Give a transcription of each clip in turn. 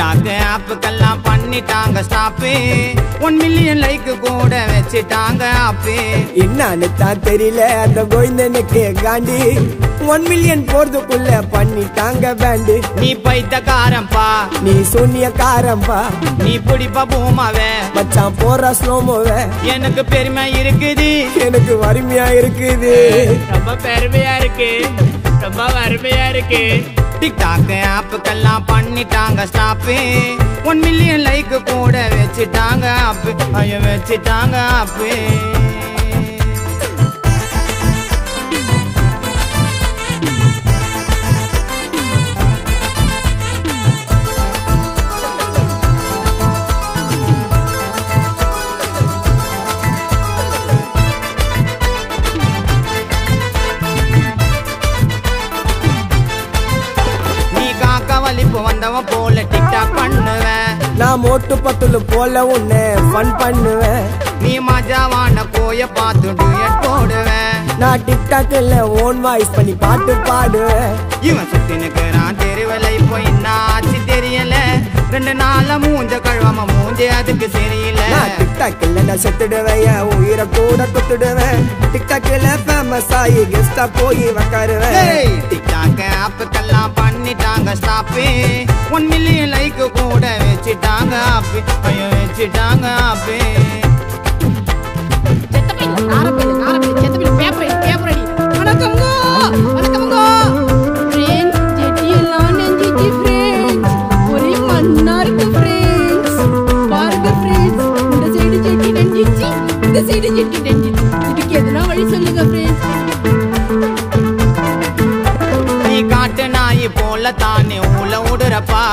TikTok ஆப்புக்கெல்லாம் பண்ணிட்டாங்க stop one million like கூட வச்சுட்டாங்க ஆப்பு என்னன்னு தான் தெரியல அந்த கோவிந்தனுக்கு காண்டி ஒன் மில்லியன் போறதுக்குள்ள பண்ணிட்டாங்க பேண்டு நீ பைத்தக்காரன்பா நீ சூன்ய காரம்பா நீ பிடிப்ப பூமாவே மச்சான் போற ஸ்லோமோவே எனக்கு பெருமை இருக்குது எனக்கு வறுமையா இருக்குது ரொம்ப பெருமையா இருக்கு ரொம்ப வறுமையா இருக்கு டிக்டாக் ஆப்புக்கெல்லாம் பண்ணிட்டாங்க ஸ்டாப்பு ஒன் மில்லியன் லைக் கூட வச்சுட்டாங்க ஆப்பு ஐயோ வச்சுட்டாங்க ஆப்பு நீ காக்கா வலிப்பு வந்தவன் போல டிக்டாக் பண்ணுவேன் நான் மோட்டு பத்துல போல உன்னை ஃபன் பண்ணுவேன் நீ மஜாவான கோய பார்த்து duet போடுவேன் நான் டிக்டாக்ல ஓன் வாய்ஸ் பண்ணி பாட்டு பாடுவேன் இவன் சுத்தி நிக்கிறான் தெருவில் இப்போ என்ன ஆச்சு தெரியல ரெண்டு நாள்ல மூஞ்ச கழுவாம மூஞ்சே அதுக்கு சரியில்லை நான் டிக்டாக்ல நான் செத்துடுவேன் என் உயிரை கூட குத்துடுவேன் டிக்டாக்ல ஃபேமஸ் ஆகி கெஸ்டா போய் உக்காருவேன் டிக்டாக் ஆப்புக்கெல்லாம் பண்ணிட்டாங்க ஸ்டாப்பு ஒன் மில்லியன் லைக் கூட வச்சுட்டாங்க ஆப்பு ஐயோ வச்சுட்டாங்க ஆப்பு செத்தப்பையில நாரப்பையில நாரப்பையில செத்தப்பையில பேப்பர் அடி பேப்பர் அடி வணக்கம்ங்க வணக்கம்ங்க ஃப்ரெண்ட்ஸ் ஜெட்டி எல்லாம் நெஞ்சிச்சு ஃப்ரெண்ட்ஸ் ஒரே மண்ணா இருக்கு ஃப்ரெண்ட்ஸ் பாருங்க ஃப்ரெண்ட்ஸ் இந்த சைடு ஜெட்டி நெஞ்சிச்சு இந்த சைடு ஜெட்டி நெஞ்சிச்சு இதுக்கு எதுனா வழி சொல்லுங்க ஃப்ரெண்ட்ஸ் நீ காட்டு நாய் போல தானே ஊல விடுறப்பா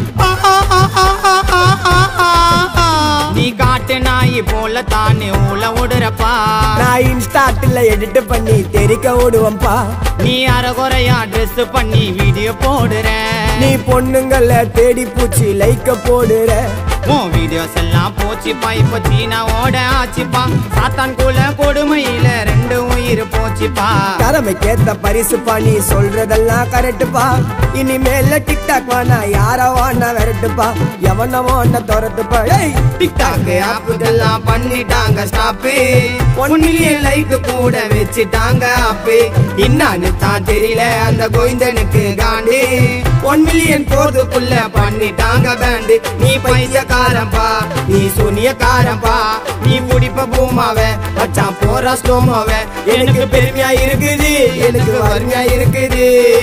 நீ காட்டு நாய் போல தானே ஊல விடுறப்பா நான் இன்ஸ்டாட்டில் எடிட் பண்ணி தெரிக்க விடுவேன்பா நீ அரைகுறையா ட்ரெஸ் பண்ணி வீடியோ போடுற நீ பொண்ணுங்கள தேடி பூச்சி லைக்க போடுற உன் வீடியோஸ் எல்லாம் போச்சு இப்ப சீனாவோட ஆச்சுப்பா சாத்தான் குல கொடுமையில ரெண்டு உயிர் போச்சுப்பா திறமைக்கேத்த பரிசுப்பா நீ சொல்றதெல்லாம் கரெக்டுப்பா இனிமேல டிக்டாக் வேணா யார வேணா விரட்டுப்பா எவன வேணா துரத்துப்பா ஏய் டிக்டாக் ஆப்புக்கெல்லாம் பண்ணிட்டாங்க ஸ்டாப்பு ஒன் மில்லியன் லைக் கூட வச்சுட்டாங்க ஆப்பு என்னான்னு தான் தெரியல அந்த கோவிந்தனுக்கு காண்டி ஒன் மில்லியன் போதுக்குள்ள பண்ணிட்டாங்க பேண்டு நீ பையக்காரன்பா நீ சூனியக்காரன்பா நீ பிடிப்ப பூமாவ வச்சான் போற ஸ்லோமாவ எனக்கு பெருமையா இருக்குது எனக்கு வறுமையா இருக்குது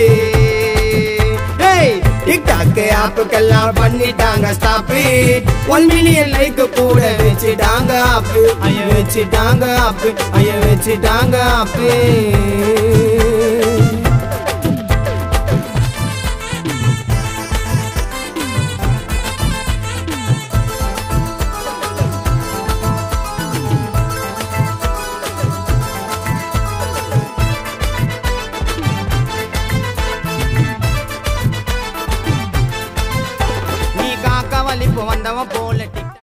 ஏய் டிக்டாக் ஆப்புக்கெல்லாம் பண்ணிட்டாங்க ஸ்டாப்பு ஒன் மில்லியன் லைக் கூட வச்சுட்டாங்க ஆப்பு ஐயோ வச்சுட்டாங்க ஆப்பு ஐயோ வச்சுட்டாங்க ஆப்பு